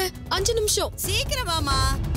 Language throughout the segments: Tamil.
அத்தை அஞ்சு நிமிஷம் சீக்கிரம் வாமா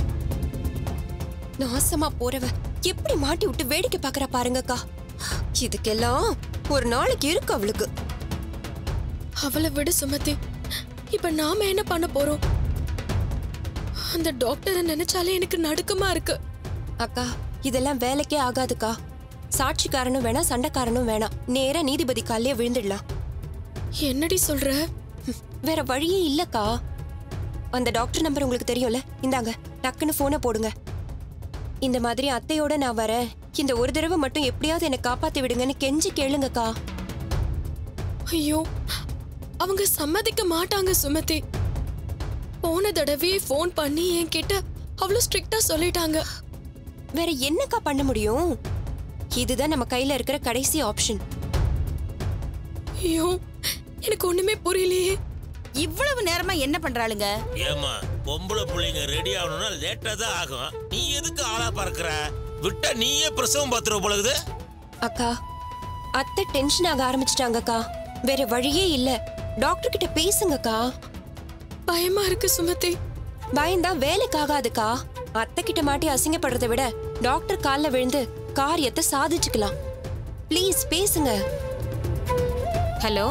நாசமா போறவ எப்படி மாட்டி விட்டு வேடிக்கை பாக்குறா பாருங்கக்கா இதுக்கெல்லாம் ஒரு நாளைக்கு இருக்கு அவளுக்கு அவளை விட சுமதி இப்ப நாம என்ன பண்ண போறோம் அந்த டாக்டரை நினைச்சாலே எனக்கு நடுக்கமா இருக்கு அக்கா இதெல்லாம் வேலைக்கே ஆகாதுக்கா சாட்சிக்காரனும் வேணாம் சண்டைக்காரனும் வேணாம் நேரா நீதிபதி காலையே விழுந்துடலாம் என்னடி சொல்ற ஹம், வேற வழியே இல்லக்கா அந்த டாக்டர் நம்பர் உங்களுக்கு தெரியும்ல இந்தாங்க டக்குன்னு போனை போடுங்க இந்த மாதிரி அத்தையோட நான் வரேன் இந்த ஒரு தடவை மட்டும் எப்படியாவது என்னை காப்பாத்தி விடுங்கன்னு கெஞ்சி கேளுங்கக்கா ஐயோ அவங்க சம்மதிக்க மாட்டாங்க சுமதி போன தடவையே ஃபோன் பண்ணி என்கிட்ட அவ்வளவு ஸ்ட்ரிக்டா சொல்லிட்டாங்க வேற என்னக்கா பண்ண முடியும் இதுதான் நம்ம கையில இருக்கிற கடைசி ஆப்ஷன் ஐயோ எனக்கு ஒண்ணுமே புரியலையே இவ்வளவு நேரமா என்ன பண்றாளுங்க ஏமா பொம்பளை பிள்ளைங்க ரெடி ஆகணும்னா லேட்டா தான் ஆகும் நீ எதுக்கு ஆளா பறக்குற விட்டா நீயே பிரசவம் பார்த்துருவ போலகுது அக்கா அத்தை டென்ஷன் ஆக ஆரம்பிச்சிட்டாங்கக்கா வேற வழியே இல்ல டாக்டர் கிட்ட பேசுங்கக்கா பயமா இருக்கு சுமதி பயந்தா வேலைக்கு ஆகாதுக்கா அத்தை கிட்ட மாட்டி அசிங்கப்படுறதை விட டாக்டர் கால்ல விழுந்து காரியத்தை சாதிச்சுக்கலாம் ப்ளீஸ் பேசுங்க ஹலோ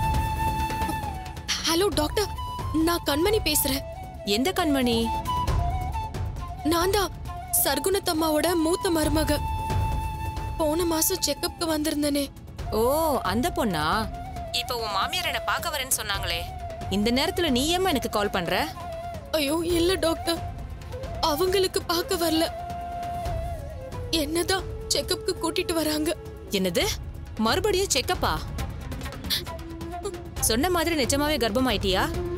ஹலோ டாக்டர் நான் கண்மணி பேசுறேன் எந்த கண்மணி நான் தான் சர்க்குணத்தம்மாவோட மூத்த மருமக போன மாசம் செக்கப்க்கு வந்திருந்தனே ஓ அந்த பொண்ணா இப்ப உன் மாமியார் என்ன பார்க்க வரேன்னு சொன்னாங்களே இந்த நேரத்துல நீ ஏம்மா எனக்கு கால் பண்ற ஐயோ இல்ல டாக்டர் அவங்களுக்கு பார்க்க வரல என்னதான் செக்கப்க்கு கூட்டிட்டு வராங்க என்னது மறுபடியும் செக்கப்பா சொன்ன மாதிரி நிஜமாவே கர்ப்பமாயிட்டியா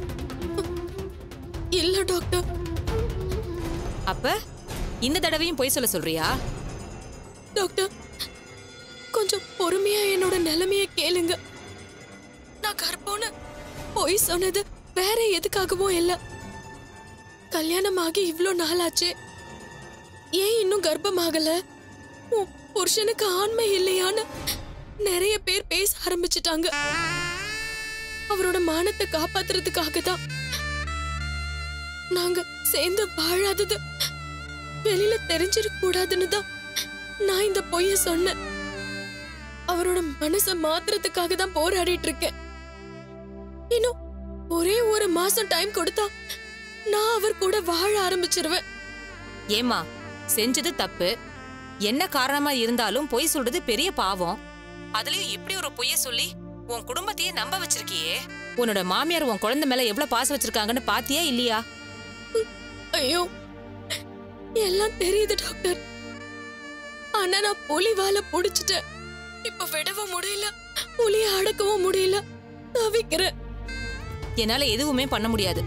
இல்ல டாக்டர் அப்ப இந்த தடவையும் பொய் சொல்ல சொல்றியா டாக்டர் கொஞ்சம் பொறுமையா என்னோட நிலைமைய கேளுங்க நான் கர்ப்பம்னு பொய் சொன்னது வேற எதுக்காகவும் இல்ல கல்யாணம் ஆகி இவ்ளோ நாள் ஆச்சு ஏன் இன்னும் கர்ப்பமாகல உன் புருஷனுக்கு ஆண்மை இல்லையான்னு நிறைய பேர் பேச ஆரம்பிச்சிட்டாங்க அவரோட மானத்தை காப்பாத்துறதுக்காக தான் நாங்க சேர்ந்து வாழாதது வெளியில தெரிஞ்சிடக் கூடாதுன்னு தான் நான் இந்த பொய்ய சொன்னேன் அவரோட மனச மாத்துறதுக்காக தான் போராடிட்டு இருக்கேன் இன்னும் ஒரே ஒரு மாசம் டைம் கொடுத்தா நான் அவர் கூட வாழ ஆரம்பிச்சிருவேன் ஏம்மா செஞ்சது தப்பு என்ன காரணமா இருந்தாலும் பொய் சொல்றது பெரிய பாவம் அதுலயும் இப்படி ஒரு பொய்ய சொல்லி உன் குடும்பத்தையே நம்ப வச்சிருக்கியே உன்னோட மாமியார் உன் குழந்தை மேல எவ்வளவு பாசம் வச்சிருக்காங்கன்னு பாத்தியா இல்லையா ஐயோ எல்லாம் தெரியுது டாக்டர் ஆனா நான் புலி வாழ புடிச்சிட்டேன் இப்ப விடவும் முடியல புலிய அடக்கவும் முடியல தவிக்கிறேன் என்னால எதுவுமே பண்ண முடியாது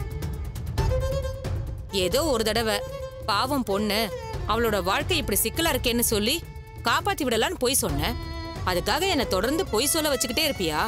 ஏதோ ஒரு தடவை பாவம் பொண்ணு அவளோட வாழ்க்கை இப்படி சிக்கலா இருக்கேன்னு சொல்லி காப்பாத்தி விடலான்னு பொய் சொன்னேன் அதுக்காக என்ன தொடர்ந்து பொய் சொல்ல வச்சுக்கிட்டே இருப்பியா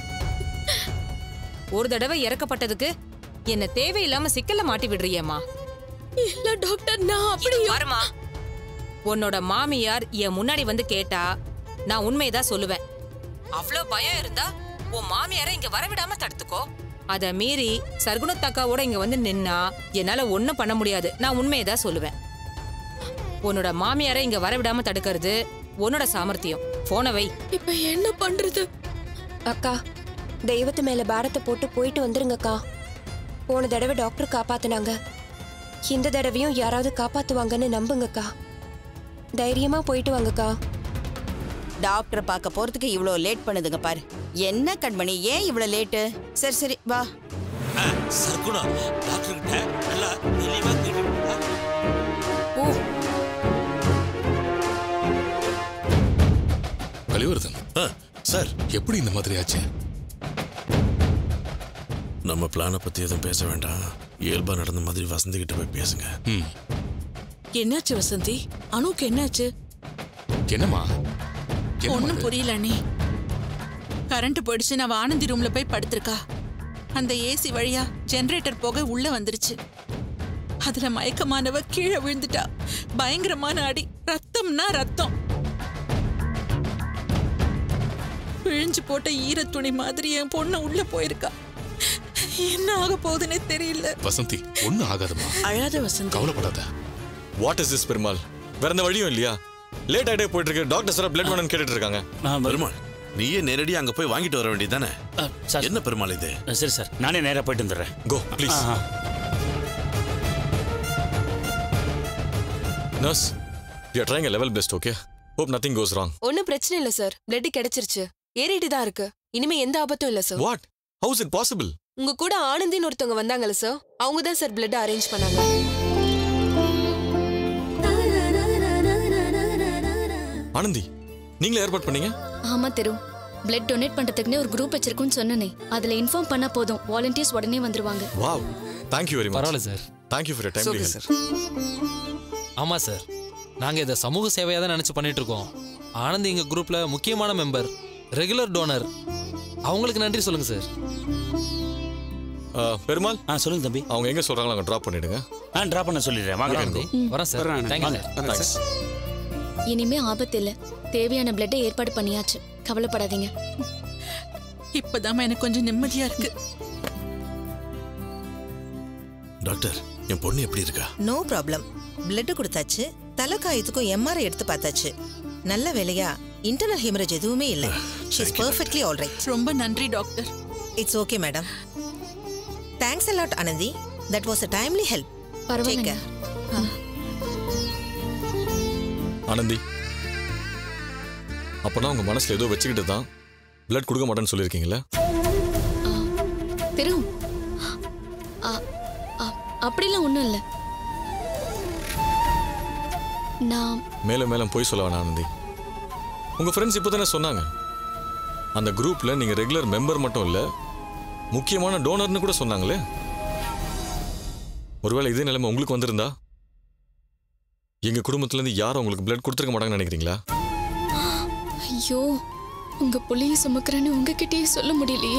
ஒரு தடவை இறக்கப்பட்டதுக்கு என்ன தேவையில்லாம சிக்கல்ல மாட்டி விடுறியேம்மா இல்ல டாக்டர் நான் அப்படி வருமா உன்னோட மாமியார் என் முன்னாடி வந்து கேட்டா நான் உண்மையதான் சொல்லுவேன் அவ்ளோ பயம் இருந்தா உன் மாமியாரை இங்க வரவிடாம தடுத்துக்கோ அத மீறி சர்க்குணத்தக்காவோட இங்க வந்து நின்னா என்னால ஒண்ணும் பண்ண முடியாது நான் உண்மையதான் சொல்லுவேன் உன்னோட மாமியாரை இங்க வரவிடாம தடுக்கிறது உன்னோட சாமர்த்தியம் போன வை இப்ப என்ன பண்றது அக்கா தெய்வத்து மேல பாரத்தை போட்டு போயிட்டு வந்துருங்கக்கா போன தடவை டாக்டர் காப்பாத்துனாங்க இந்த தடவையும் யாராவது காப்பாத்துவாங்கன்னு நம்புங்கக்கா தைரியமா போயிட்டு வாங்கக்கா டாக்டரை பார்க்க போறதுக்கு இவ்ளோ லேட் பண்ணுதுங்க பாரு என்ன கண்மணி ஏன் இவ்ளோ லேட்டு சரி சரி வா சர்க்குணம் டாக்டர் கிட்ட நல்லா தெளிவா கேட்டுட்டு வா. கலிவர்தன் ஆ, சார் எப்படி இந்த மாதிரி ஆச்சு நம்ம பிளானை பத்தி எதுவும் பேச வேண்டாம் இயல்பா நடந்த மாதிரி வசந்தி கிட்ட போய் பேசுங்க ம் என்னாச்சு வசந்தி அனுக்கு என்னாச்சு என்னம்மா என்னம்மா ஒன்னும் இது? புரியல அண்ணி கரண்ட் போயிடுச்சு நான் ஆனந்தி ரூம்ல போய் படுத்திருக்கா அந்த ஏசி வழியா ஜெனரேட்டர் போக உள்ள வந்துருச்சு அதுல மயக்கமானவ கீழே விழுந்துட்டா பயங்கரமான அடி ரத்தம்னா ரத்தம் பிழிஞ்சு போட்ட ஈர துணி மாதிரி என் பொண்ணு உள்ள போயிருக்கா என்ன ஆக போகுதுன்னே தெரியல வசந்தி ஒண்ணும் ஆகாதுமா அழாத வசந்தி கவலைப்படாத வாட் இஸ் திஸ் பெருமாள் வேற எந்த வழியும் இல்லையா லேட் ஆகிட்டே போயிட்டு இருக்கு டாக்டர் சார் பிளட் வேணும்னு கேட்டுட்டு இருக்காங்க நான் வரும் பெருமாள் நீயே நேரடியாக அங்கே போய் வாங்கிட்டு வர வேண்டியதானே சார் என்ன பெருமாள் இது சரி சார் நானே நேராக போயிட்டு வந்துடுறேன் go please ah, ah. Nurse you are trying level best okay hope nothing goes wrong ஒன்னும் பிரச்சனை இல்ல சார் பிளட் கிடைச்சிருச்சு ஏறிட்டு தான் இருக்கு இனிமே எந்த ஆபத்தும் இல்ல sir what how's it possible உங்க கூட ஆனந்தின்னு ஒருத்தவங்க வந்தாங்கல்ல சார் அவங்க தான் சார் பிளட் அரேஞ்ச் பண்ணாங்க ஆனந்தி நீங்களே ஏற்பாடு பண்ணீங்க ஆமா தெரு பிளட் டொனேட் பண்றதுக்குனே ஒரு குரூப் வச்சிருக்குன்னு சொன்னனே அதுல இன்ஃபார்ம் பண்ணா போதும் வாலண்டியர்ஸ் உடனே வந்துருவாங்க wow thank you very much பரவாயில்ல sir thank you for your timely help ஆமாம் சார் நாங்கள் இதை சமூக சேவையாக தான் நினச்சி பண்ணிட்டு இருக்கோம் ஆனந்த் எங்கள் குரூப்பில் முக்கியமான மெம்பர் ரெகுலர் டோனர் அவங்களுக்கு நன்றி சொல்லுங்கள் சார் பெருமாள் ஆ சொல்லுங்க தம்பி அவங்க எங்க சொல்றாங்களோ அங்க டிராப் பண்ணிடுங்க ஆ ட்ராப் பண்ண சொல்லிடுறேன் வாங்க ஆனந்தி வரேன் சார் வரேன். தேங்க்யூ வாங்க. சார் தேங்க்ஸ் இனிமே ஆபத்து இல்ல தேவையான பிளட்டை ஏற்பாடு பண்ணியாச்சு கவலைப்படாதீங்க இப்பதாம்மா எனக்கு கொஞ்சம் நிம்மதியா இருக்கு டாக்டர் என் பொண்ணு எப்படி இருக்கா நோ ப்ராப்ளம் பிளட் கொடுத்தாச்சு தலைக்காயத்துக்கும் எம்ஆர்ஐ எடுத்து பார்த்தாச்சு நல்ல வேலையா இன்டர்னல் ஹெமரேஜ் எதுவுமே இல்லை ஷீஸ் பர்ஃபெக்ட்லி ஆல் ரைட் ரொம்ப நன்றி doctor it's okay madam thanks a lot Anandhi that was a timely help பரவாயில்ல ஆனந்தி அப்பனா உங்க மனசுல ஏதோ வச்சுக்கிட்டு தான் பிளட் கொடுக்க மாட்டேன்னு சொல்லியிருக்கீங்களா தெரு ஆ, ஆ, அப்படிலாம் ஒண்ணும் இல்ல நான் மேலும் மேலும் போய் சொல்ல வேணாம் ஆனந்தி உங்க ஃப்ரெண்ட்ஸ் இப்போ தானே சொன்னாங்க அந்த குரூப்ல நீங்க ரெகுலர் மெம்பர் மட்டும் இல்ல முக்கியமான டோனர்னு கூட சொன்னாங்களே ஒருவேளை இதே நிலைமை உங்களுக்கு வந்திருந்தா எங்க குடும்பத்துல இருந்து யாரும் உங்களுக்கு பிளட் கொடுத்துருக்க மாட்டாங்கன்னு நினைக்கிறீங்களா ஐயோ உங்க புள்ளைய சுமக்கிறேன்னு உங்ககிட்டயே சொல்ல முடியலையே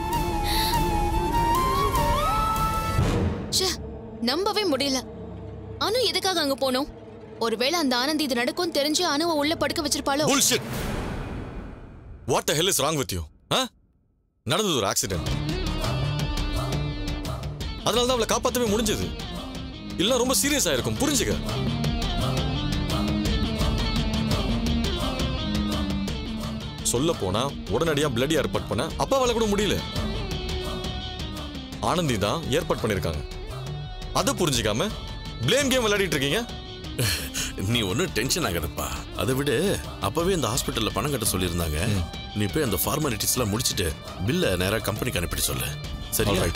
ச்சே, நம்பவே முடியல அனு எதுக்காக அங்க போனோம் ஒருவேளை அந்த ஆனந்த் இது நடக்கும் தெரிஞ்சு அனுவை உள்ள படுக்க வச்சிருப்பாளோ bullshit what the hell is wrong with you நடந்தது ஒரு ஆக்சிடென்ட் அதனால தான் அவளை காப்பாற்றவே முடிஞ்சது இல்ல ரொம்ப சீரியஸ் ஆயிருக்கும் புரிஞ்சுக்க சொல்ல போனா உடனடியா பிளட் ஏற்பாடு பண்ண அப்பாவால கூட முடியல ஆனந்தி தான் ஏற்பாடு பண்ணிருக்காங்க அதை புரிஞ்சுக்காம பிளேம் கேம் விளையாடிட்டு இருக்கீங்க நீ ஒன்றும் டென்ஷன் ஆகாதப்பா அதை விட அப்பவே இந்த ஹாஸ்பிட்டல்ல பணம் கட்ட சொல்லியிருந்தாங்க நீ போய் அந்த ஃபார்மாலிட்டிஸ்லாம் முடிச்சிட்டு பில்லை நேராக கம்பெனிக்கு அனுப்பிட்டு சொல்லு சரி ரைட்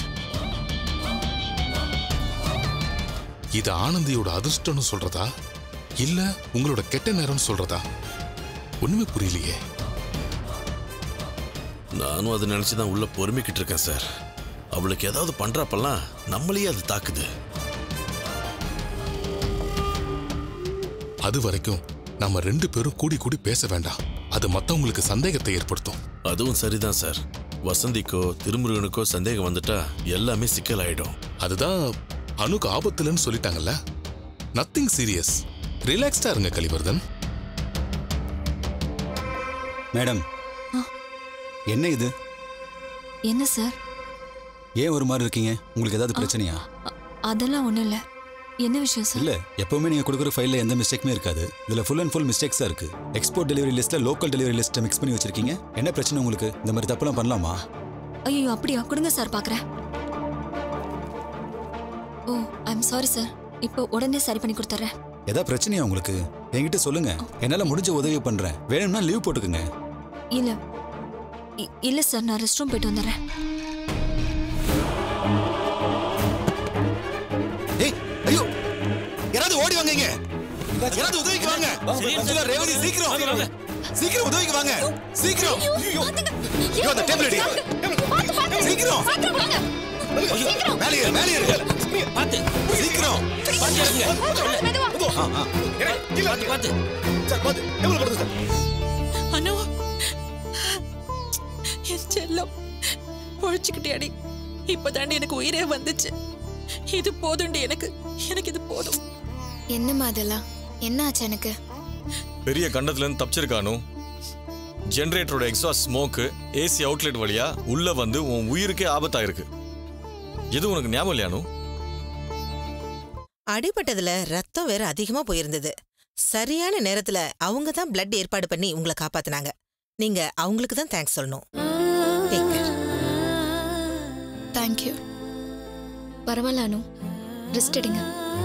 இது ஆனந்தியோட அதிர்ஷ்டம்னு சொல்றதா இல்ல உங்களோட கெட்ட நேரம்னு சொல்றதா ஒண்ணுமே புரியலையே நானும் அதை நினைச்சு தான் உள்ள பொறுமைக்கிட்டு இருக்கேன் சார் அவளுக்கு ஏதாவது பண்றப்பெல்லாம் நம்மளையே அது தாக்குது அது வரைக்கும் நம்ம ரெண்டு பேரும் கூடி கூடி பேச வேண்டாம் அது மத்தவங்களுக்கு சந்தேகத்தை ஏற்படுத்தும் அதுவும் சரிதான் சார் வசந்திக்கோ திருமுருகனுக்கோ சந்தேகம் வந்துட்டா எல்லாமே சிக்கல் ஆயிடும் அதுதான் அணுக்கு ஆபத்துலன்னு சொல்லிட்டாங்கல்ல நத்திங் சீரியஸ் ரிலாக்ஸ்டா இருங்க கலிவர்தன் மேடம் என்ன இது என்ன சார் ஏன் ஒரு மாதிரி இருக்கீங்க உங்களுக்கு ஏதாவது பிரச்சனையா அதெல்லாம் ஒண்ணும் இல்ல என்ன விஷயம் சார் இல்ல எப்பவுமே நீங்க கொடுக்குற ஃபைல்ல எந்த மிஸ்டேக்குமே இருக்காது இதுல ஃபுல் அண்ட் ஃபுல் மிஸ்டேக்ஸா இருக்கு எக்ஸ்போர்ட் டெலிவரி லிஸ்ட்ல லோக்கல் டெலிவரி லிஸ்ட்டை மிக்ஸ் பண்ணி வச்சிருக்கீங்க என்ன பிரச்சனை உங்களுக்கு இந்த மாதிரி தப்புலாம் பண்ணலாமா ஐயோ அப்படியா கொடுங்க சார் பார்க்குறேன் ஓ ஐம் சாரி சார் இப்போ உடனே சரி பண்ணி கொடுத்துட்றேன் ஏதாவது பிரச்சனையா உங்களுக்கு என்கிட்ட சொல்லுங்க என்னால முடிஞ்ச உதவி பண்றேன் வேணும்னா லீவ் போட்டுக்கோங்க இல்ல இ- இல்ல சார் நான் ரெஸ்ட் ரூம் போயிட்டு வந்துடுறேன் ஏய் ஐயோ யாராவது ஓடி வாங்க இங்க யாராவது உதவிக்கு வாங்க அஞ்சலா, ரேவதி சீக்கிரம் சீக்கிரம் உதவிக்கு வாங்க சீக்கிரம் ஐயோ ஐயோ, அந்த டேபிள் அடி சீக்கிரம் மேலே ஏறு, மேலே ஏறு. பார்த்து சீக்கிரம் ஆ, ஆ. பார்த்து அனு என் செல்லம் பொழைச்சுக்கிட்டே அடி இப்பதாண்டி எனக்கு உயிரே வந்துச்சு இது போதுண்டி எனக்கு எனக்கு இது போதும் என்னம்மா அதெல்லாம் என்ன ஆச்சு எனக்கு பெரிய கண்டத்துல இருந்து தப்பிச்சிருக்கானு ஜெனரேட்டரோட எக்ஸாஸ்ட் ஸ்மோக்கு ஏசி அவுட்லெட் வழியா உள்ள வந்து உன் உயிருக்கே ஆபத்தாயிருக்கு எது உனக்கு ஞாபகம் இல்லையா அனு அடிபட்டதுல ரத்தம் வேற அதிகமா போயிருந்தது சரியான நேரத்துல அவங்க தான் பிளட் ஏற்பாடு பண்ணி உங்களை காப்பாத்துனாங்க நீங்க அவங்களுக்கு தான் தேங்க்ஸ் சொல்லணும் Take care. தேங்க்யூ பரவாயில்ல அனு ரெஸ்ட் எடுங்க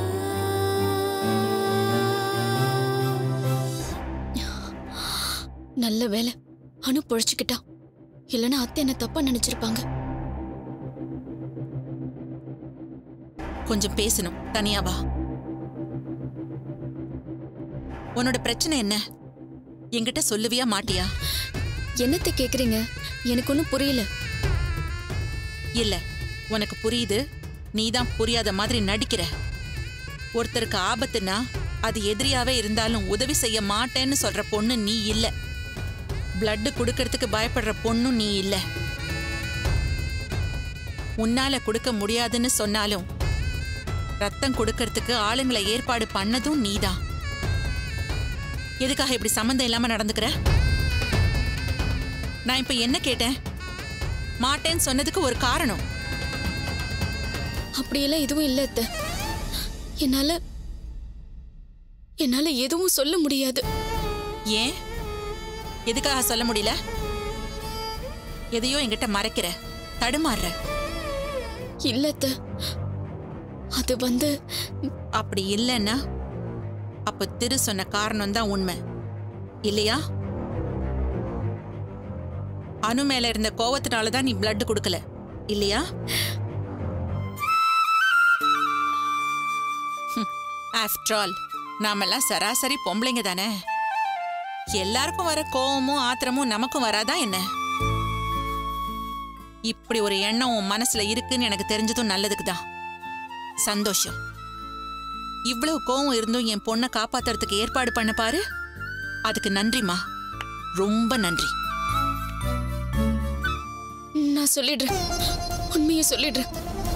நல்ல வேலை அனு பொழைச்சுக்கிட்டா இல்லைன்னா அத்தை என்ன தப்பா நினைச்சிருப்பாங்க கொஞ்சம் பேசணும் தனியா வா உன்னோட பிரச்சனை என்ன என்கிட்ட சொல்லுவியா மாட்டியா என்னத்தை கேக்குறீங்க எனக்கு ஒன்றும் புரியல இல்ல உனக்கு புரியுது நீதான் புரியாத மாதிரி நடிக்கிற ஒருத்தருக்கு ஆபத்துனா அது எதிரியாவே இருந்தாலும் உதவி செய்ய மாட்டேன்னு சொல்ற பொண்ணு நீ இல்ல பிளட் கொடுக்கறதுக்கு பயப்படுற பொண்ணும் நீ இல்ல உன்னால கொடுக்க முடியாதுன்னு சொன்னாலும் ரத்தம் கொடுக்கறதுக்கு ஆளுங்களை ஏற்பாடு பண்ணதும் நீதான் எதுக்காக இப்படி சம்மந்தம் இல்லாம நடந்துக்கிற நான் இப்ப என்ன கேட்டேன் மாட்டேன்னு சொன்னதுக்கு ஒரு காரணம் அப்படியெல்லாம் எதுவும் இல்ல அத்தை என்னால என்னால எதுவும் சொல்ல முடியாது ஏன் எதுக்காக சொல்ல முடியல எதையோ என்கிட்ட மறைக்கிற தடுமாறுற இல்ல அத்தை அது வந்து அப்படி இல்லைன்னா அப்ப திரு சொன்ன காரணம் தான் உண்மை இல்லையா அனு மேல இருந்த கோவத்தினால தான் நீ பிளட் கொடுக்கல இல்லையா ஆஃப்டர் ஆல் நாமெல்லாம் சராசரி பொம்பளைங்க தானே எல்லாருக்கும் வர கோவமும் ஆத்திரமும் நமக்கும் வராதா என்ன இப்படி ஒரு எண்ணம் உன் மனசுல இருக்குன்னு எனக்கு தெரிஞ்சதும் நல்லதுக்கு தான் சந்தோஷம் இவ்வளவு கோவம் இருந்தும் என் பொண்ணை காப்பாத்துறதுக்கு ஏற்பாடு பண்ண பாரு அதுக்கு நன்றிமா ரொம்ப நன்றி நான் சொல்லிடுறேன் உண்மையை சொல்லிடுறேன்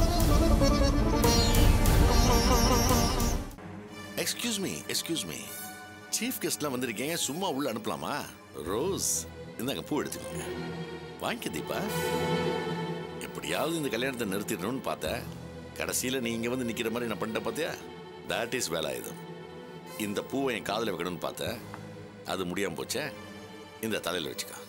excuse me excuse me chief கெஸ்ட்லாம் வந்திருக்கீங்க சும்மா உள்ள அனுப்பலாமா ரோஸ் இந்தாங்க பூ எடுத்துக்கோங்க வாங்கிக்க தீபா எப்படியாவது இந்த கல்யாணத்தை நிறுத்திடணும்னு பார்த்தேன் கடைசியில் நீ இங்கே வந்து நிற்கிற மாதிரி நான் பண்ணிட்டேன் பார்த்தியா தட் இஸ் வேலாயுதம் இந்த பூவை என் காதில் வைக்கணும்னு பார்த்தேன் அது முடியாமல் போச்சே இந்த தலையில் வச்சுக்கோ